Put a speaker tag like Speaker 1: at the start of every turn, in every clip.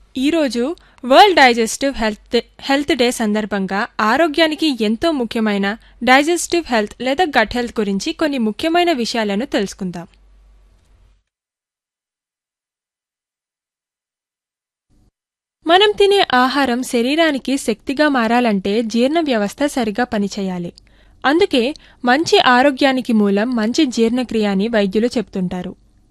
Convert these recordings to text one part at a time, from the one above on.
Speaker 1: ఈరోజు world digestive health health day సందర్భంగా ఆరోగ్యానికి ఎంతో ముఖ్యమైన డైజెస్టివ్ హెల్త్ లేదా గట్ హెల్త్ గురించి కొన్ని ముఖ్యమైన విషయాలను తెలుసుకుందాం మనం తినే ఆహారం శరీరానికి శక్తిగా మారాలంటే జీర్ణ వ్యవస్థ సరిగా పనిచేయాలి అందుకే మంచి ఆరోగ్యానికి మూలం మంచి జీర్ణక్రియ అని వైద్యులు చెప్తుంటారు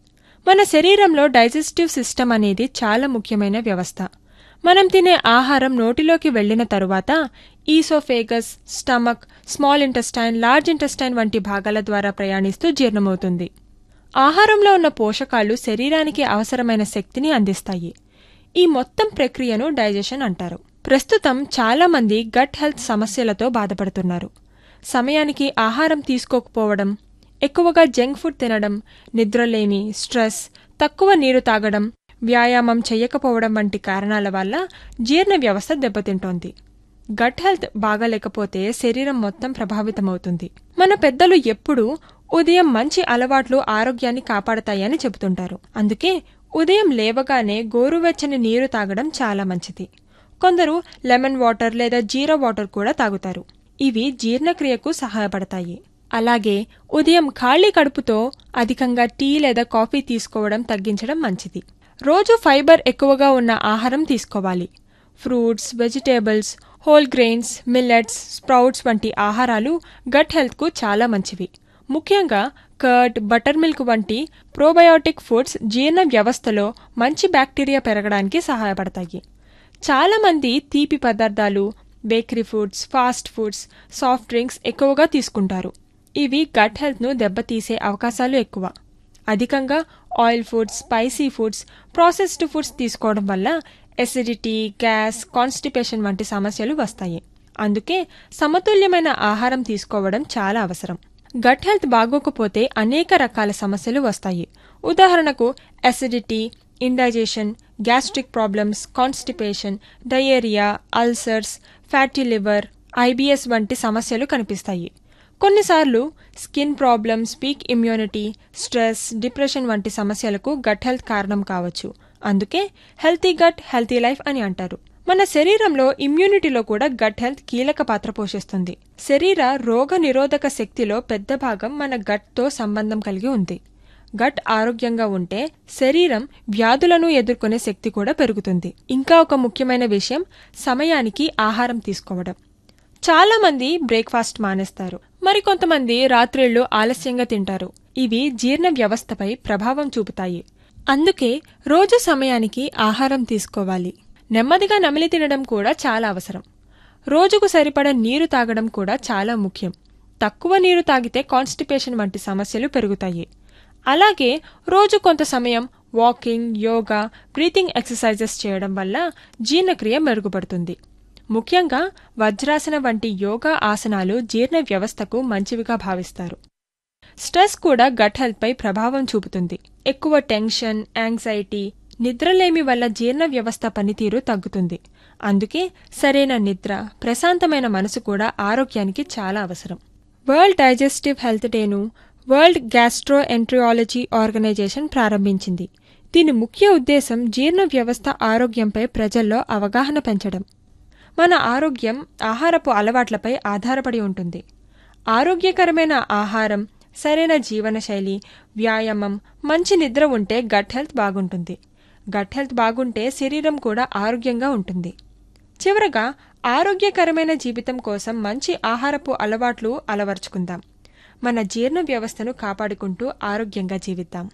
Speaker 1: మన శరీరంలో డైజెస్టివ్ సిస్టమ్ అనేది చాలా ముఖ్యమైన వ్యవస్థ మనం తినే ఆహారం నోటిలోకి వెళ్లిన తరువాత oesophagus stomach small intestine large intestine వంటి భాగాల ద్వారా ప్రయాణిస్తూ జీర్ణమవుతుంది ఆహారంలో ఉన్న పోషకాలు శరీరానికి అవసరమైన శక్తిని అందిస్తాయి ఈ మొత్తం ప్రక్రియను డైజెషన్ అంటారు ప్రస్తుతం చాలా మంది గట్ హెల్త్ సమస్యలతో బాధపడుతున్నారు సమయానికి ఆహారం తీసుకోకపోవడం ఎక్కువగా జంక్ ఫుడ్ తినడం నిద్రలేమి స్ట్రెస్ తక్కువ నీరు తాగడం వ్యాయామం చేయకపోవడం వంటి కారణాల వల్ల జీర్ణ వ్యవస్థ దెబ్బతింటోంది గట్ హెల్త్ బాగాలేకపోతే శరీరం మొత్తం ప్రభావితమవుతుంది మన పెద్దలు ఎప్పుడూ ఉదయం మంచి అలవాట్లు ఆరోగ్యాన్ని కాపాడతాయని చెబుతుంటారు అందుకే ఉదయం లేవగానే గోరువెచ్చని నీరు తాగడం చాలా మంచిది కొందరు లెమన్ వాటర్ లేదా జీరా వాటర్ కూడా తాగుతారు ఇవి జీర్ణక్రియకు సహాయపడతాయి అలాగే ఉదయం ఖాళీ కడుపుతో అధికంగా టీ లేదా కాఫీ తీసుకోవడం తగ్గించడం మంచిది రోజు ఫైబర్ ఎక్కువగా ఉన్న ఆహారం తీసుకోవాలి fruits vegetables whole grains millets sprouts వంటి ఆహారాలు గట్ హెల్త్కు చాలా మంచివి ముఖ్యంగా కర్డ్ బటర్ మిల్క్ వంటి ప్రోబయోటిక్ ఫుడ్స్ జీర్ణ వ్యవస్థలో మంచి బ్యాక్టీరియా పెరగడానికి సహాయపడతాయి చాలామంది తీపి పదార్థాలు bakery foods fast foods soft drinks ఎక్కువగా తీసుకుంటారు ఇవి గట్ హెల్త్ను దెబ్బతీసే అవకాశాలు ఎక్కువ అధికంగా oil foods spicy foods processed foods తీసుకోవడం వల్ల ఎసిడిటీ గ్యాస్ కాన్స్టిపేషన్ వంటి సమస్యలు వస్తాయి అందుకే సమతుల్యమైన ఆహారం తీసుకోవడం చాలా అవసరం గట్ హెల్త్ బాగోకపోతే అనేక రకాల సమస్యలు వస్తాయి ఉదాహరణకు acidity indigestion gastric problems constipation diarrhoea ulcers fatty liver IBS వంటి సమస్యలు కనిపిస్తాయి కొన్నిసార్లు skin problems weak immunity stress depression వంటి సమస్యలకు గట్ హెల్త్ కారణం కావచ్చు అందుకే హెల్తీ గట్ హెల్తీ లైఫ్ అని అంటారు మన శరీరంలో ఇమ్యూనిటీలో కూడా గట్ హెల్త్ కీలక పాత్ర పోషిస్తుంది శరీర రోగ నిరోధక శక్తిలో పెద్ద భాగం మన గట్తో సంబంధం కలిగి ఉంది గట్ ఆరోగ్యంగా ఉంటే శరీరం వ్యాధులను ఎదుర్కొనే శక్తి కూడా పెరుగుతుంది ఇంకా ఒక ముఖ్యమైన విషయం సమయానికి ఆహారం తీసుకోవడం చాలా మంది బ్రేక్ఫాస్ట్ మానేస్తారు మరికొంతమంది రాత్రిళ్లు ఆలస్యంగా తింటారు ఇవి జీర్ణ వ్యవస్థపై ప్రభావం చూపుతాయి అందుకే రోజు సమయానికి ఆహారం తీసుకోవాలి నెమ్మదిగా నమిలి తినడం కూడా చాలా అవసరం రోజుకు సరిపడ నీరు తాగడం కూడా చాలా ముఖ్యం తక్కువ నీరు తాగితే కాన్స్టిపేషన్ వంటి సమస్యలు పెరుగుతాయి అలాగే రోజు కొంత సమయం వాకింగ్ యోగా బ్రీతింగ్ ఎక్సర్సైజెస్ చేయడం వల్ల జీర్ణక్రియ మెరుగుపడుతుంది ముఖ్యంగా వజ్రాసన వంటి యోగా ఆసనాలు జీర్ణ వ్యవస్థకు మంచివిగా భావిస్తారు స్ట్రెస్ కూడా గట్ హెల్త్పై ప్రభావం చూపుతుంది ఎక్కువ టెన్షన్ యాంగ్జైటీ నిద్రలేమి వల్ల జీర్ణ వ్యవస్థ పనితీరు తగ్గుతుంది అందుకే సరైన నిద్ర ప్రశాంతమైన మనసు కూడా ఆరోగ్యానికి చాలా అవసరం వరల్డ్ డైజెస్టివ్ హెల్త్ డేను వరల్డ్ గ్యాస్ట్రో ఎంట్రియాలజీ ఆర్గనైజేషన్ ప్రారంభించింది దీని ముఖ్య ఉద్దేశం జీర్ణ వ్యవస్థ ఆరోగ్యంపై ప్రజల్లో అవగాహన పెంచడం మన ఆరోగ్యం ఆహారపు అలవాట్లపై ఆధారపడి ఉంటుంది ఆరోగ్యకరమైన ఆహారం సరైన జీవనశైలి వ్యాయామం మంచి నిద్ర ఉంటే గట్ హెల్త్ బాగుంటుంది గట్ హెల్త్ బాగుంటే శరీరం కూడా ఆరోగ్యంగా ఉంటుంది చివరగా ఆరోగ్యకరమైన జీవితం కోసం మంచి ఆహారపు అలవాట్లు అలవర్చుకుందాం మన జీర్ణ వ్యవస్థను కాపాడుకుంటూ ఆరోగ్యంగా జీవిద్దాం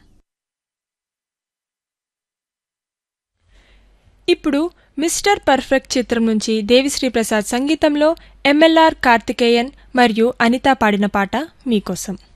Speaker 1: ఇప్పుడు మిస్టర్ పర్ఫెక్ట్ చిత్రం నుంచి దేవిశ్రీ ప్రసాద్ సంగీతంలో ఎంఎల్ఆర్ కార్తికేయన్ మరియు అనిత పాడిన పాట మీకోసం